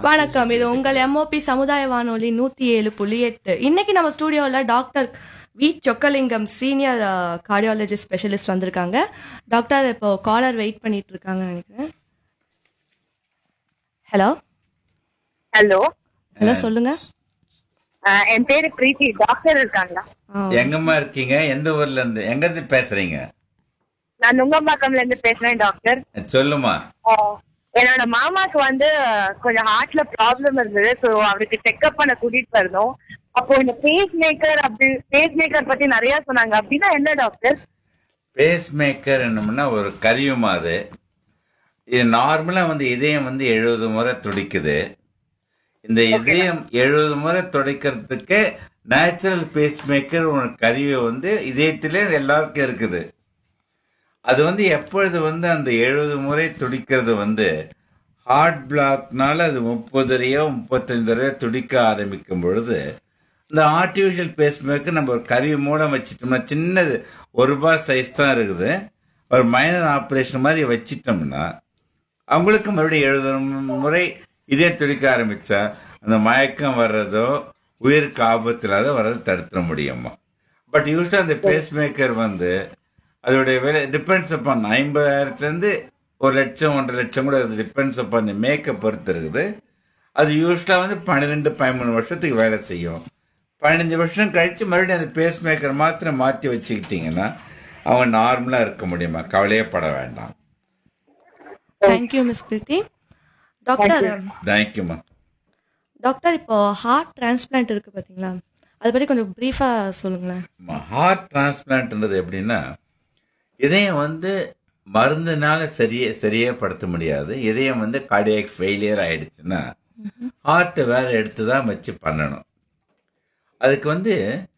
வணக்கம் இது உங்கள் எம்ஓபி சமுதாய வானொலி நூத்தி ஏழு புள்ளி எட்டு இன்னைக்கு நம்ம ஸ்டூடியோல doctor V Chockalingam senior cardiology specialist வந்திருக்காங்க டாக்டர் இப்போ காலர் வெயிட் பண்ணிட்டு இருக்காங்க நினைக்கிறேன் ஹலோ ஹலோ ஹலோ சொல்லுங்க அஹ் என் பேரு பிரீத்தி டாக்டர் இருக்காங்களா ஆ, எங்கம்மா இருக்கீங்க எந்த ஊர்ல இருந்து எங்க இருந்து பேசுறீங்க நான் நுங்கம்பாக்கம்ல இருந்து பேசுறேன் டாக்டர் சொல்லுமா அஹ் என்னோட மாமாக்கு வந்து கொஞ்சம் ஹார்ட்ல ப்ராப்ளம் இருந்தது ஸோ அவருக்கு செக்அப் பண்ண கூட்டிட்டு வரணும் அப்போ இந்த பேஸ் மேக்கர் அப்படி பேஸ் மேக்கர் பத்தி நிறைய சொன்னாங்க அப்படின்னா என்ன டாக்டர் பேஸ் மேக்கர் என்னம்னா ஒரு கருவிமா அது இது நார்மலா வந்து இதயம் வந்து எழுபது முறை துடிக்குது இந்த இதயம் எழுபது முறை துடிக்கிறதுக்கு நேச்சுரல் பேஸ் மேக்கர் ஒரு கருவி வந்து இதயத்திலே எல்லாருக்கும் இருக்குது அது வந்து எப்பொழுது வந்து அந்த எழுபது முறை துடிக்கிறது வந்து ஹார்ட் பிளாக்னால அது முப்பது தடவையோ முப்பத்தஞ்சு தடவையோ துடிக்க ஆரம்பிக்கும் பொழுது இந்த ஆர்டிஃபிஷியல் பேஸ் மேக்கர் நம்ம ஒரு கருவி மூலம் வச்சிட்டோம்னா சின்னது ஒரு ரூபாய் சைஸ் தான் இருக்குது ஒரு மைனர் ஆப்ரேஷன் மாதிரி வச்சிட்டோம்னா அவங்களுக்கு மறுபடியும் எழுபது முறை இதே துடிக்க ஆரம்பிச்சா அந்த மயக்கம் வர்றதோ உயிருக்கு ஆபத்து இல்லாத வர்றதை தடுத்துட முடியுமா பட் யூஸ்வலாக அந்த பேஸ் மேக்கர் வந்து அதோடைய விலை டிபெண்ட்ஸ் அப்பான் ஐம்பதாயிரத்துலேருந்து ஒரு லட்சம் ஒன்றரை லட்சம் கூட அது டிபெண்ட்ஸ் அப்பான் அந்த மேக்கை பொறுத்து இருக்குது அது யூஸ்வலாக வந்து பன்னிரெண்டு பதிமூணு வருஷத்துக்கு வேலை செய்யும் பதினஞ்சு வருஷம் கழிச்சு மறுபடியும் அந்த பேஸ் மேக்கர் மாத்திரம் மாற்றி வச்சுக்கிட்டீங்கன்னா அவங்க நார்மலாக இருக்க முடியுமா கவலையே பட வேண்டாம் தேங்க்யூ மிஸ் பிரீத்தி டாக்டர் தேங்க்யூம்மா டாக்டர் இப்போ ஹார்ட் டிரான்ஸ்பிளான்ட் இருக்கு பாத்தீங்களா அதை பத்தி கொஞ்சம் பிரீஃபா சொல்லுங்களேன் ஹார்ட் டிரான்ஸ்பிளான்ட்ன்றது எப்படின்னா இதயம் வந்து மருந்துனால சரியே சரியே படுத்த முடியாது இதயம் வந்து கார்டியாக் ஃபெயிலியர் ஆயிடுச்சுன்னா ஹார்ட் வேற எடுத்து தான் வச்சு பண்ணணும் அதுக்கு வந்து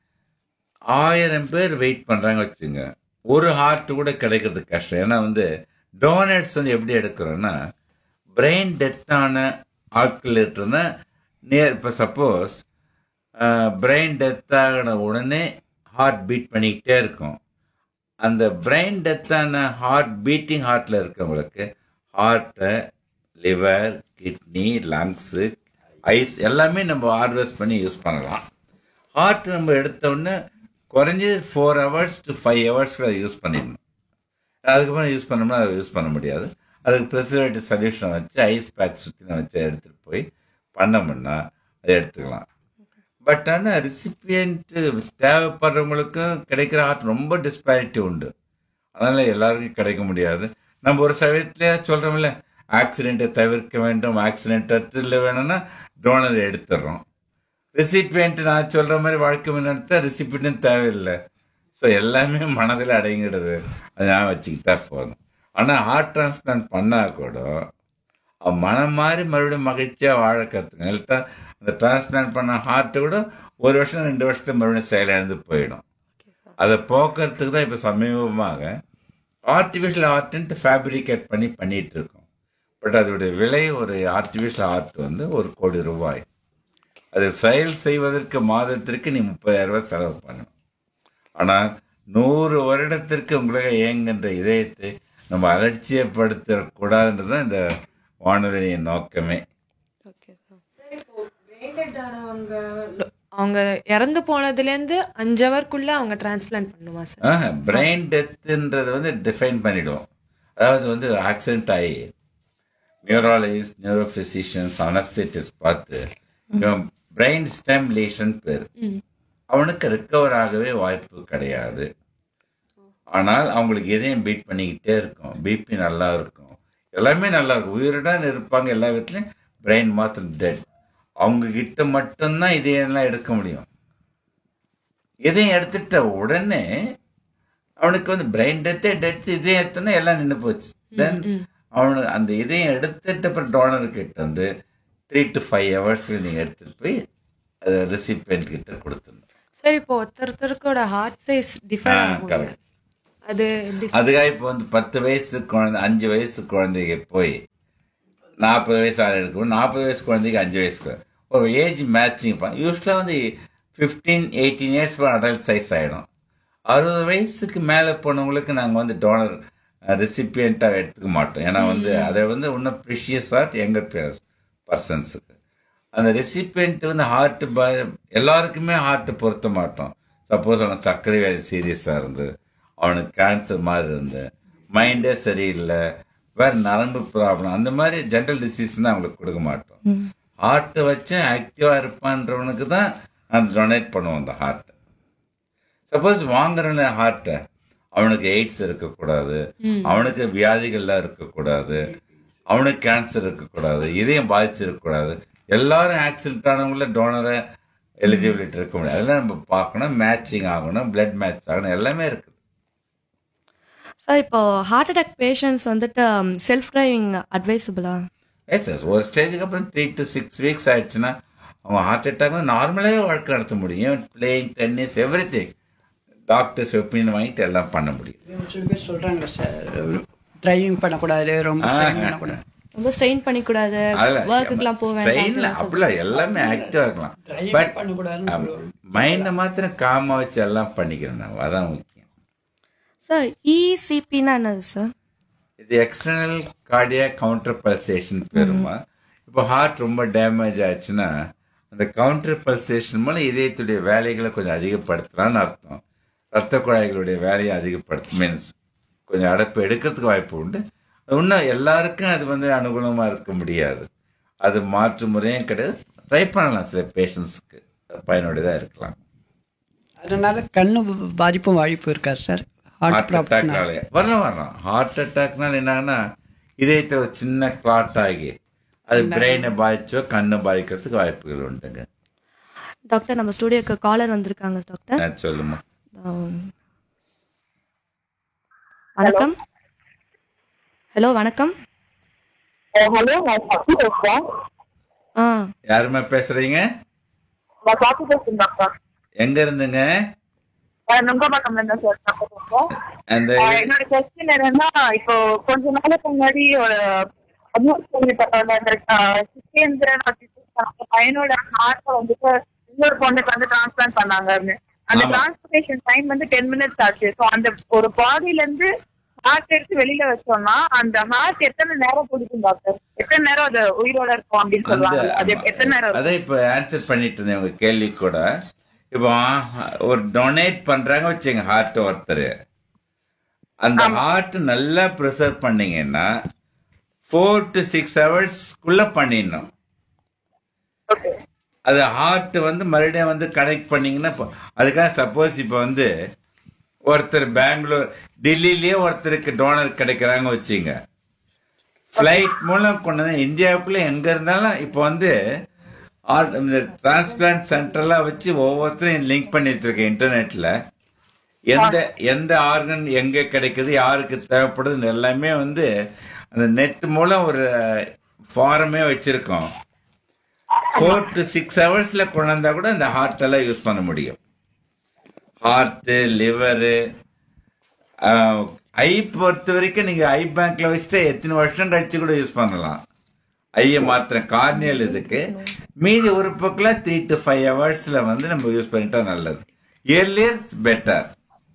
ஆயிரம் பேர் வெயிட் பண்றாங்க வச்சுங்க ஒரு ஹார்ட் கூட கிடைக்கிறது கஷ்டம் ஏன்னா வந்து டோனட்ஸ் வந்து எப்படி எடுக்கிறோன்னா பிரெயின் டெத்தான ஆட்கள் இருந்தா நேர் இப்போ சப்போஸ் பிரெயின் டெத் ஆகின உடனே ஹார்ட் பீட் பண்ணிக்கிட்டே இருக்கும் அந்த பிரெயின் டெத்தான ஹார்ட் பீட்டிங் ஹார்ட்ல இருக்கவங்களுக்கு ஹார்ட்டை லிவர் கிட்னி லங்ஸு ஐஸ் எல்லாமே நம்ம ஹார்வெஸ்ட் பண்ணி யூஸ் பண்ணலாம் ஹார்ட் நம்ம எடுத்த உடனே குறைஞ்சது ஃபோர் ஹவர்ஸ் டு ஃபைவ் ஹவர்ஸ்க்கு அதை யூஸ் பண்ணிடணும் அதுக்கப்புறம் யூஸ் பண்ணோம்னா அதை யூஸ் பண்ண முடியாது அதுக்கு ப்ரெசர்வேட்டிவ் சொல்யூஷனை வச்சு ஐஸ் பேக் சுற்றின வச்சு எடுத்துகிட்டு போய் பண்ணோம்னா அதை எடுத்துக்கலாம் பட் ஆனால் ரிசிபியன்ட் தேவைப்படுறவங்களுக்கும் கிடைக்கிற ஹார்ட் ரொம்ப டிஸ்பாரிட்டி உண்டு அதனால எல்லாருக்கும் கிடைக்க முடியாது நம்ம ஒரு சமயத்துல சொல்றோம்ல ஆக்சிடென்ட்டை தவிர்க்க வேண்டும் ஆக்சிடென்ட் அற்றில் வேணும்னா டோனர் எடுத்துடுறோம் ரிசிபியன்ட் நான் சொல்ற மாதிரி வாழ்க்கை முன்னெடுத்தா ரிசிபியன்ட் தேவையில்லை ஸோ எல்லாமே மனதில் அடங்கிடுது அதை நான் வச்சுக்கிட்டா போதும் ஆனால் ஹார்ட் டிரான்ஸ்பிளான்ட் பண்ணா கூட அவன் மனம் மாறி மறுபடியும் மகிழ்ச்சியாக வாழ கற்றுங்க இல்லாட்டா அந்த டிரான்ஸ்பிளான்ட் பண்ண ஹார்ட் கூட ஒரு வருஷம் ரெண்டு வருஷத்துக்கு மறுபடியும் செயலிழந்து போயிடும் அதை போக்குறதுக்கு தான் இப்போ சமீபமாக ஆர்டிஃபிஷியல் ஆர்ட்ன்ட்டு ஃபேப்ரிகேட் பண்ணி பண்ணிட்டு இருக்கோம் பட் அதோடைய விலை ஒரு ஆர்டிஃபிஷியல் ஆர்ட் வந்து ஒரு கோடி ரூபாய் அது செயல் செய்வதற்கு மாதத்திற்கு நீ முப்பதாயிரம் ரூபாய் செலவு பண்ணணும் ஆனால் நூறு வருடத்திற்கு உங்களுக்கு இயங்குகின்ற இதயத்தை நம்ம அலட்சியப்படுத்தக்கூடாதுன்றது தான் இந்த வானொலியின் நோக்கமே ஓகே அவங்க இறந்து போனதுலேருந்து அஞ்சு ஹவர்க்குள்ள அவங்க டிரான்ஸ்பிளான்ட் பண்ணுமா சார் பிரெயின் டெத்துன்றது வந்து டிஃபைன் பண்ணிடுவோம் அதாவது வந்து ஆக்சிடென்ட் ஆகி நியூராலஜிஸ்ட் நியூரோ பிசிஷியன்ஸ் அனஸ்தேட்டிஸ்ட் பார்த்து இவன் பிரெயின் ஸ்டெம் லீஷன் பேர் அவனுக்கு ரிக்கவர் ஆகவே வாய்ப்பு கிடையாது ஆனால் அவங்களுக்கு இதயம் பீட் பண்ணிக்கிட்டே இருக்கும் பிபி நல்லா இருக்கும் எல்லாமே நல்லா இருக்கும் உயிருடன் இருப்பாங்க எல்லா விதத்துலையும் பிரெயின் மாத்திரம் டெட் அவங்க கிட்ட மட்டும்தான் இதயம்லாம் எடுக்க முடியும் இதயம் எடுத்துட்ட உடனே அவனுக்கு வந்து பிரெயின் டெத்தே டெத் இதயம் எடுத்தோன்னா எல்லாம் நின்று போச்சு தென் அவனுக்கு அந்த இதயம் எடுத்துட்டு அப்புறம் டோனர் கிட்ட வந்து த்ரீ டு ஃபைவ் ஹவர்ஸ்ல நீங்க எடுத்துட்டு போய் அதை ரெசிபியன்ட் கிட்ட கொடுத்துடணும் சார் இப்போ ஒருத்தருத்தருக்கோட ஹார்ட் சைஸ் டிஃபர் ஆ, ஆகும் correct. அது எப்படி அதுக்காக இப்போ வந்து பத்து வயசு குழந்தை அஞ்சு வயசு குழந்தைக்கு போய் நாற்பது வயசு ஆள் எடுக்கணும் நாற்பது வயசு குழந்தைக்கு அஞ்சு வயசு குழந்தை. ஒரு ஏஜ் மேட்சிங் யூஸ்வலாக வந்து fifteen eighteen years adult size ஆகிடும் அறுபது வயசுக்கு மேலே போனவங்களுக்கு நாங்கள் வந்து டோனர் ரெசிபியண்ட்டாக எடுத்துக்க மாட்டோம் ஏன்னா வந்து அதை வந்து இன்னும் ப்ரிஷியஸ் ஆர்ட் எங்கர் பேரஸ் பர்சன்ஸுக்கு அந்த ரெசிபியன்ட் வந்து ஹார்ட் எல்லாருக்குமே ஹார்ட் பொருத்த மாட்டோம் சப்போஸ் அவனுக்கு சர்க்கரை வியாதி சீரியஸாக இருந்து அவனுக்கு கேன்சர் மாதிரி இருந்து மைண்டே சரியில்லை வேற நரம்பு ப்ராப்ளம் அந்த மாதிரி ஜென்ரல் டிசீஸ் தான் அவங்களுக்கு கொடுக்க மாட்டோம் ஹார்ட் வச்சு ஆக்டிவா இருப்பான்றவனுக்கு தான் அந்த டொனேட் பண்ணுவோம் அந்த ஹார்ட் சப்போஸ் வாங்குற ஹார்ட்டை அவனுக்கு எய்ட்ஸ் இருக்கக்கூடாது அவனுக்கு வியாதிகள்லாம் இருக்கக்கூடாது அவனுக்கு கேன்சர் இருக்கக்கூடாது இதயம் பாதிச்சிருக்கக்கூடாது எல்லாரும் ஆக்சிடென்ட் ஆனவங்கள டோனரை எலிஜிபிலிட்டி இருக்க முடியாது அதெல்லாம் நம்ம பார்க்கணும் மேட்சிங் ஆகணும் பிளட் மேட்ச் ஆகணும் எல்லாமே இருக்குது சார் இப்போ ஹார்ட் அட்டாக் பேஷண்ட்ஸ் வந்துட்டு செல்ஃப் டிரைவிங் அட்வைசபிளா எஸ் எஸ் ஒரு ஸ்டேஜுக்கு அப்புறம் த்ரீ டு சிக்ஸ் வீக்ஸ் ஆயிடுச்சுன்னா அவங்க ஹார்ட் அட்டாக் நார்மலாகவே வாழ்க்கை நடத்த முடியும் playing tennis everything doctors opinion வாங்கிட்டு எல்லாம் பண்ண முடியும் சில பேர் சொல்றாங்க சார் டிரைவிங் பண்ணக்கூடாது ரொம்ப strain பண்ணக்கூடாது ரொம்ப ஸ்ட்ரெயின் பண்ணிக்கூடாது ஒர்க்குக்கெல்லாம் போக ட்ரெயின்ல வேண்டாம் அப்படிலாம் எல்லாமே ஆக்டிவா இருக்கலாம் டிரைவிங் பட் பண்ணக்கூடாதுன்னு சொல்லுவாங்க மைண்டை மாத்திரம் காமா வச்சு எல்லாம் பண்ணிக்கிறேன் நான் அதான் முக்கியம் சார் இசிபின்னா என்னது சார் இது எக்ஸ்டர்னல் கார்டியா கவுண்டர் பல்சேஷன் பேருமா இப்போ ஹார்ட் ரொம்ப டேமேஜ் ஆச்சுன்னா அந்த கவுண்டர் பல்சேஷன் மூலம் இதயத்துடைய வேலைகளை கொஞ்சம் அதிகப்படுத்தலாம்னு அர்த்தம் ரத்த குழாய்களுடைய வேலையை அதிகப்படுத்தும் மீன்ஸ் கொஞ்சம் அடைப்பு எடுக்கிறதுக்கு வாய்ப்பு உண்டு இன்னும் எல்லாருக்கும் அது வந்து அனுகூலமாக இருக்க முடியாது அது மாற்று முறையும் கிடையாது ட்ரை பண்ணலாம் சில பேஷண்ட்ஸ்க்கு பயனுடையதாக இருக்கலாம் அதனால கண்ணு பாதிப்பும் வாய்ப்பு இருக்காது சார் ஹார்ட் ஹார்ட் ப்ராப்ளம் அட்டாக்னாலே வரலாம் வரலாம் ஹார்ட் அட்டாக்னால என்னன்னா இதயத்தில் ஒரு சின்ன கிளாட் ஆகி அது பிரெயினை பாதிச்சோ கண்ணை பாதிக்கிறதுக்கு வாய்ப்புகள் உண்டுங்க டாக்டர் நம்ம ஸ்டூடியோக்கு காலர் வந்திருக்காங்க டாக்டர் நான் சொல்லுமா ஆம். வணக்கம் ஹலோ வணக்கம் ஹலோ நான் சக்தி பேசுறேன் ஆ யாருமே பேசுறீங்க நான் காப்பி பேசுறேன் டாக்டர் எங்க இருந்துங்க நுங்கம்பாக்கம்ல இருந்து சார் டாக்டர் பேசுறேன் அந்த ஆஹ் என்னோட கொஸ்டின் என்னன்னா இப்போ கொஞ்ச நாளுக்கு முன்னாடி ஒரு நியூஸ் கேள்விப்பட்டோம்ல இந்த ஆஹ் சித்தேந்திரன் அப்படின்னு அந்த பையனோட ஹார்ட்டை வந்துட்டு இன்னொரு பொண்ணுக்கு வந்து டிரான்ஸ்பிளான்ட் பண்ணாங்கன்னு அந்த ஆமா. டிரான்ஸ்பிளேஷன் டைம் வந்து டென் மினிட்ஸ் ஆச்சு ஸோ அந்த ஒரு பாடியில இருந்து ஹார்ட் எடுத்து வெளியில வச்சோம்னா அந்த ஹார்ட் எத்தனை நேரம் பிடிக்கும் டாக்டர் எத்தனை நேரம் அது உயிரோட இருக்கும் அப்படின்னு அந்த சொல்லுவாங்க அது ஆமா. எத்தனை நேரம் இருக்கும்? அதை இப்ப ஆன்சர் பண்ணிட்டு இருந்தேன் உங்க கேள்வி கூட இப்போ ஒரு டொனேட் பண்றாங்க வச்சுங்க ஹார்ட் ஒருத்தர் அந்த ஹார்ட் நல்லா ப்ரிசர்வ் பண்ணீங்கன்னா ஃபோர் டு சிக்ஸ் ஹவர்ஸ்க்குள்ள பண்ணிடணும் Okay. அது ஹார்ட் வந்து மறுபடியும் வந்து கனெக்ட் பண்ணீங்கன்னா இப்போ அதுக்காக சப்போஸ் இப்போ வந்து ஒருத்தர் பெங்களூர் டெல்லியிலேயே ஒருத்தருக்கு டோனர் கிடைக்கிறாங்க வச்சுங்க ஃப்ளைட் மூலம் கொண்டு வந்து இந்தியாவுக்குள்ள எங்க இருந்தாலும் இப்போ வந்து ஆல் இந்த டிரான்ஸ்பிளான்ட் சென்டர்லாம் வச்சு ஒவ்வொருத்தரும் லிங்க் பண்ணி வச்சிருக்கேன் இன்டர்நெட்ல எந்த எந்த ஆர்கன் எங்க கிடைக்குது யாருக்கு தேவைப்படுதுன்னு எல்லாமே வந்து அந்த நெட் மூலம் ஒரு ஃபாரமே வச்சிருக்கோம் ஃபோர் டு சிக்ஸ் ஹவர்ஸ்ல கொண்டாந்தா கூட இந்த ஹார்ட் எல்லாம் யூஸ் பண்ண முடியும் ஹார்ட்டு லிவரு ஐ பொறுத்த வரைக்கும் நீங்க ஐ பேங்க்ல வச்சுட்டு எத்தனை வருஷம் கழிச்சு கூட யூஸ் பண்ணலாம் ஐய மாத்திரம் கார்னியல் இதுக்கு மீதி உறுப்புக்குள்ள த்ரீ டு ஃபைவ் ஹவர்ஸ்ல வந்து நம்ம யூஸ் பண்ணிட்டா நல்லது earlier better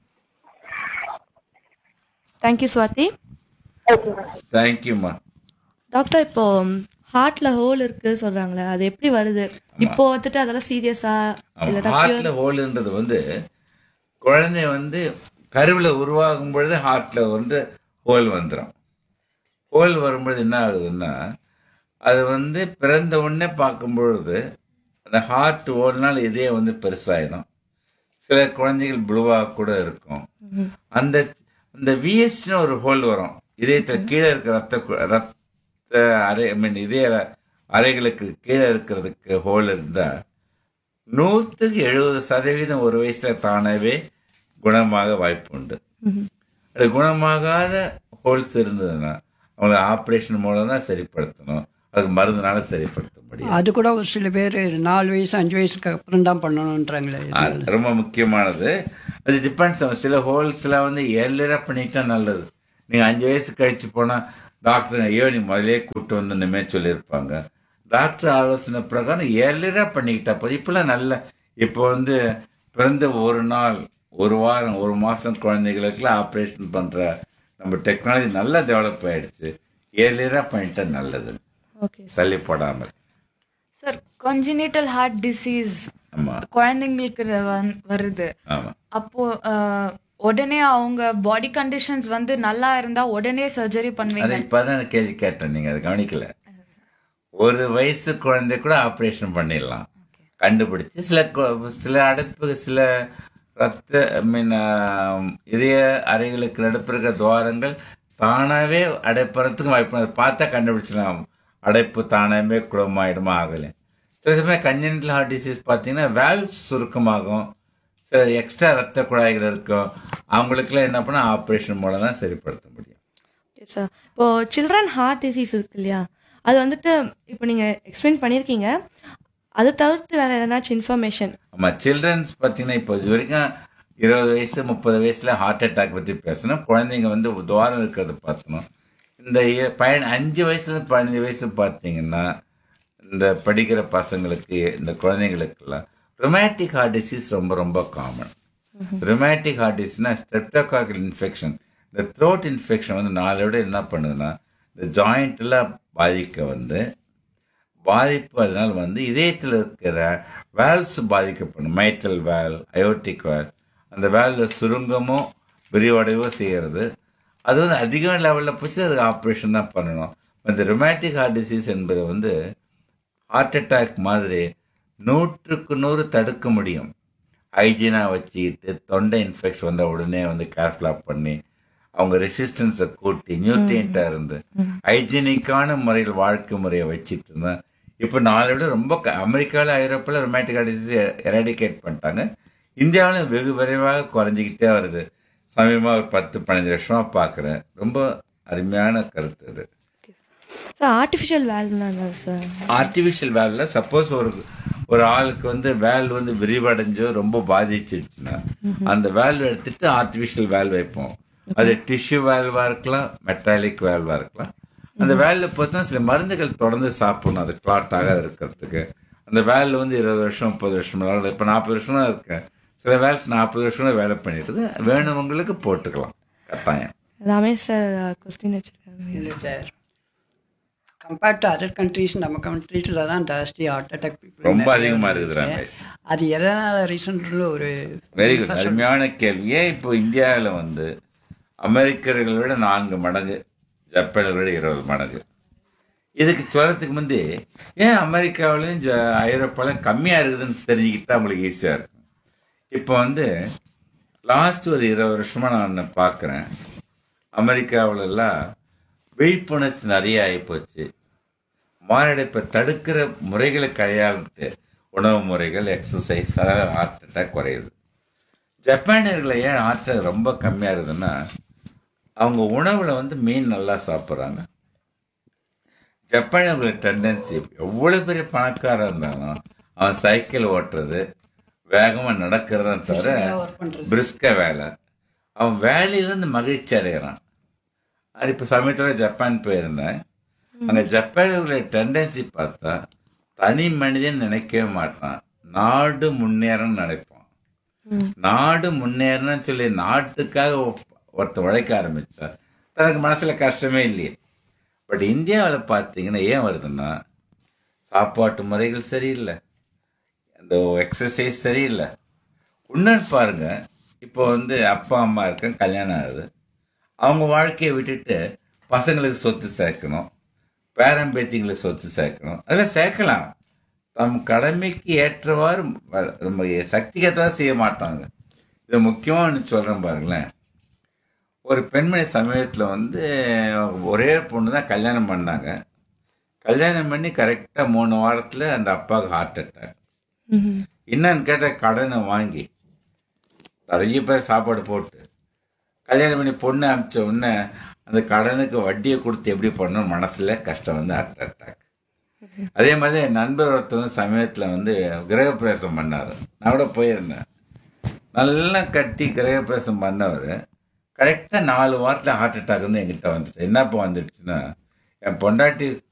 thank you Swathi Okay. தேங்க்யூமா டாக்டர் இப்போ ஹார்ட்ல ஹோல் இருக்கு சொல்றாங்களே அது எப்படி வருது இப்போ வந்துட்டு அதெல்லாம் சீரியஸா இல்ல ஹார்ட்ல ஹோல்ன்றது வந்து குழந்தை வந்து கருவில் உருவாகும் பொழுது ஹார்ட்ல வந்து ஹோல் வந்துடும் ஹோல் வரும்பொழுது என்ன ஆகுதுன்னா அது வந்து பிறந்த உடனே பார்க்கும் பொழுது அந்த ஹார்ட் ஹோல்னால இதே வந்து பெருசாயிடும் சில குழந்தைகள் ப்ளூவாக கூட இருக்கும் அந்த அந்த விஎஸ்டின்னு ஒரு ஹோல் வரும் இதயத்தில் கீழே இருக்கிற ரத்த கு- ரத்த அறை ஐ மீன் இதய அறைகளுக்கு கீழே இருக்கிறதுக்கு ஹோல் இருந்தா நூற்றுக்கு எழுபது சதவீதம் ஒரு வயசுல தானாவே குணமாக வாய்ப்பு உண்டு அது குணமாகாத ஹோல்ஸ் இருந்ததுன்னா அவங்களை ஆப்ரேஷன் மூலம் தான் சரிப்படுத்தணும் அதுக்கு மருந்துனால சரிப்படுத்த முடியும் அது கூட ஒரு சில பேர் நாலு வயசு அஞ்சு வயசுக்கு அப்புறம் தான் பண்ணணுன்றாங்களே அது ரொம்ப முக்கியமானது அது டிபெண்ட்ஸ் ஆகும் சில ஹோல்ஸ்லாம் வந்து ஏர்லியராக பண்ணிட்டா நல்லது நீங்க அஞ்சு வயசு கழிச்சு போனா டாக்டர் ஐயோ நீ முதலே கூட்டு வந்துன்னுமே சொல்லியிருப்பாங்க டாக்டர் ஆலோசனை பிரகாரம் ஏர்லியரா பண்ணிக்கிட்டா போதும் இப்பெல்லாம் நல்ல இப்போ வந்து பிறந்த ஒரு நாள் ஒரு வாரம் ஒரு மாசம் குழந்தைகளுக்குலாம் ஆப்ரேஷன் பண்ற நம்ம டெக்னாலஜி நல்லா டெவலப் ஆயிடுச்சு ஏர்லியரா பண்ணிட்டா நல்லது ஓகே தள்ளி போடாமல் சார் கொஞ்சினிட்டல் ஹார்ட் டிசீஸ் ஆமா குழந்தைங்களுக்கு வந்- வருது ஆமா அப்போ அஹ், உடனே அவங்க பாடி கண்டிஷன்ஸ் வந்து நல்லா இருந்தா உடனே சர்ஜரி அது பண்ணுவீங்க இப்பதான் கேள்வி கேட்டேன் நீங்க அதை கவனிக்கல ஒரு வயசு குழந்தை கூட ஆபரேஷன் பண்ணிடலாம் கண்டுபிடிச்சு சில கு- சில அடைப்பு சில ரத்த ஐ மீன் இதய அறைகளுக்கு நடுப்பு இருக்கிற துவாரங்கள் தானாவே அடைப்புறதுக்கு வாய்ப்பு அதை பார்த்தா கண்டுபிடிச்சிடலாம் அடைப்பு தானாவே குளமாயிடுமா ஆகலை சில சமயம் கஞ்சனிட்டல் ஹார்ட் டிசீஸ் பார்த்தீங்கன்னா வேல்வ்ஸ் சுருக்கமாகும் சில எக்ஸ்ட்ரா ரத்த குழாய்கள் இருக்கும் அவங்களுக்குலாம் என்ன பண்ணால் ஆப்ரேஷன் மூலம் தான் சரிப்படுத்த முடியும் சார் இப்போ சில்ட்ரன் ஹார்ட் டிசீஸ் இருக்கு இல்லையா அது வந்துட்டு இப்போ நீங்க எக்ஸ்பிளைன் பண்ணியிருக்கீங்க அதை தவிர்த்து வேற எதனாச்சும் இன்ஃபர்மேஷன் ஆமா சில்ட்ரன்ஸ் பார்த்தீங்கன்னா இப்போ இது வரைக்கும் இருபது வயசு முப்பது வயசுல ஹார்ட் அட்டாக் பத்தி பேசணும் குழந்தைங்க வந்து துவாரம் இருக்கிறத பார்த்தணும் இந்த இ- பயன் அஞ்சு வயசுல இருந்து பதினஞ்சு வயசு பார்த்தீங்கன்னா இந்த படிக்கிற பசங்களுக்கு இந்த குழந்தைங்களுக்கெல்லாம் ரொமாட்டிக் ஹார்ட் டிசீஸ் ரொம்ப ரொம்ப காமன் ரொமாட்டிக் ஹார்ட் டிசீஸ்னா ஸ்ட்ரெப்டோகாக்கல் இன்ஃபெக்ஷன் இந்த த்ரோட் இன்ஃபெக்ஷன் வந்து நாளோட என்ன பண்ணுதுன்னா இந்த ஜாயிண்ட்லாம் பாதிக்க வந்து பாதிப்பு அதனால் வந்து இதயத்தில் இருக்கிற வேல்வ்ஸ் பாதிக்கப்படும் மைட்டல் வேல் அயோட்டிக் வேல் அந்த வேல்வ சுருங்கமோ விரிவடைவோ செய்கிறது அது வந்து அதிக லெவலில் போச்சு அதுக்கு ஆப்ரேஷன் தான் பண்ணணும் இந்த ரொமாட்டிக் ஹார்ட் டிசீஸ் என்பது வந்து ஹார்ட் அட்டாக் மாதிரி நூற்றுக்கு நூறு தடுக்க முடியும் ஹைஜீனாக வச்சுக்கிட்டு தொண்டை இன்ஃபெக்ஷன் வந்த உடனே வந்து கேர்ஃபுல்லாக பண்ணி அவங்க ரெசிஸ்டன்ஸை கூட்டி நியூட்ரியண்ட்டாக இருந்து ஹைஜீனிக்கான முறையில் வாழ்க்கை முறையை வச்சுட்டு இருந்தா இப்போ நாளை விட ரொம்ப அமெரிக்காவில் ஐரோப்பாவில் ரொமாட்டிக் டிசீஸ் எராடிகேட் பண்ணிட்டாங்க இந்தியாவிலும் வெகு விரைவாக குறைஞ்சிக்கிட்டே வருது சமீபமாக ஒரு பத்து பதினஞ்சு வருஷமா பார்க்குறேன் ரொம்ப அருமையான கருத்து அது சார் ஆர்டிஃபிஷியல் வேல்வ்னா என்ன சார் ஆர்டிஃபிஷியல் வேல்ல சப்போஸ் ஒரு ஒரு ஆளுக்கு வந்து வேல் வந்து விரிவடைஞ்சோ ரொம்ப பாதிச்சிருச்சுன்னா அந்த வேல்வ் எடுத்துட்டு ஆர்டிஃபிஷியல் வேல் வைப்போம் அது டிஷ்யூ வேல்வா இருக்கலாம் மெட்டாலிக் வேல்வா இருக்கலாம் அந்த வேல்ல பார்த்தா சில மருந்துகள் தொடர்ந்து சாப்பிடணும் அது கிளாட் ஆகாத இருக்கிறதுக்கு அந்த வேல் வந்து இருபது வருஷம் முப்பது வருஷம் இப்போ நாற்பது வருஷமா இருக்கேன் சில வேல்ஸ் நாற்பது வருஷமா வேலை பண்ணிட்டு வேணுமவங்களுக்கு போட்டுக்கலாம் கட்டாயம் ரமேஷ் சார் கொஸ்டின் வச்சிருக்காங்க இல்லை sir compared to other countries நம்ம கண்ட்ரீஸில் தான் ஜாஸ்தி ஹார்ட் அட்டாக் ரொம்ப அதிகமா இருக்குது ரமேஷ் அது எதனால் ரீசன்ட்ல ஒரு வெரி குட் அருமையான கேள்வி ஏன் இப்போ இந்தியாவில் வந்து அமெரிக்கர்களை விட நான்கு மடங்கு ஜப்பானை விட இருபது மடங்கு இதுக்கு சொல்றதுக்கு முந்தி ஏன் அமெரிக்காவிலையும் ஜ ஐரோப்பாலையும் கம்மியாக இருக்குதுன்னு தெரிஞ்சுக்கிட்டா உங்களுக்கு ஈஸியாக இருக்கும் இப்போ வந்து லாஸ்ட் ஒரு இருபது வருஷமா நான் பார்க்குறேன் அமெரிக்காவிலெல்லாம் விழிப்புணர்ச்சி நிறைய ஆகிப்போச்சு மாரடைப்பை தடுக்கிற முறைகளை கையாளுட்டு உணவு முறைகள் எக்ஸசைஸ் அதாவது ஹார்ட் அட்டாக் குறையுது ஜப்பானியர்களை ஏன் ஹார்ட் அட்டாக் ரொம்ப கம்மியாக இருக்குதுன்னா அவங்க உணவில் வந்து மீன் நல்லா சாப்பிட்றாங்க ஜப்பானியர்களோட டெண்டன்சி எவ்வளோ பெரிய பணக்காரன் இருந்தாலும் அவன் சைக்கிள் ஓட்டுறது வேகமாக நடக்கிறதான் தவிர பிரிஸ்க வேலை அவன் வேலையிலேருந்து மகிழ்ச்சி அடைகிறான் அது இப்போ சமயத்தில் ஜப்பான் போயிருந்தேன் அங்கே ஜப்பானியர்களுடைய டெண்டன்சி பார்த்தா தனி மனிதன் நினைக்கவே மாட்டான் நாடு முன்னேறணும்னு நினைப்பான் நாடு முன்னேறணும்னு சொல்லி நாட்டுக்காக ஒ- ஒருத்தன் உழைக்க ஆரம்பிச்சா தனக்கு மனசுல கஷ்டமே இல்லையே பட் இந்தியாவில் பார்த்தீங்கன்னா ஏன் வருதுன்னா சாப்பாட்டு முறைகள் சரியில்லை அந்த எக்ஸசைஸ் சரியில்லை இன்னொன்று பாருங்க இப்போ வந்து அப்பா அம்மா இருக்க கல்யாணம் ஆகுது அவங்க வாழ்க்கையை விட்டுட்டு பசங்களுக்கு சொத்து சேர்க்கணும் பேரன் பேத்திங்களுக்கு சொத்து சேர்க்கணும் அதெல்லாம் சேர்க்கலாம் தம் கடமைக்கு ஏற்றவாறு வ- நம்ம சக்திக்கு ஏற்றவாறு செய்ய மாட்டாங்க இது முக்கியமாக சொல்கிறேன் பாருங்களேன் ஒரு பெண்மணி சமயத்தில் வந்து ஒரே பொண்ணு தான் கல்யாணம் பண்ணாங்க கல்யாணம் பண்ணி கரெக்டாக மூணு வாரத்தில் அந்த அப்பாவுக்கு ஹார்ட் அட்டாக் என்னன்னு கேட்ட கடனை வாங்கி நிறைய பேர் சாப்பாடு போட்டு கல்யாணம் பண்ணி பொண்ணு அனுப்பிச்ச உடனே அந்த கடனுக்கு வட்டியை கொடுத்து எப்படி பண்ணணும் மனசுல கஷ்டம் வந்து ஹார்ட் அட்டாக் அதே மாதிரி என் நண்பர் ஒருத்தர் வந்து சமயத்தில் வந்து கிரகப்பிரவேசம் பண்ணார் நான் கூட போயிருந்தேன் நல்லா கட்டி கிரகப்பிரவேசம் பண்ணவர் கரெக்டாக நாலு வாரத்தில் ஹார்ட் அட்டாக் வந்து என்கிட்ட வந்துட்டு என்னப்பா வந்துடுச்சுன்னா என் பொண்டாட்டி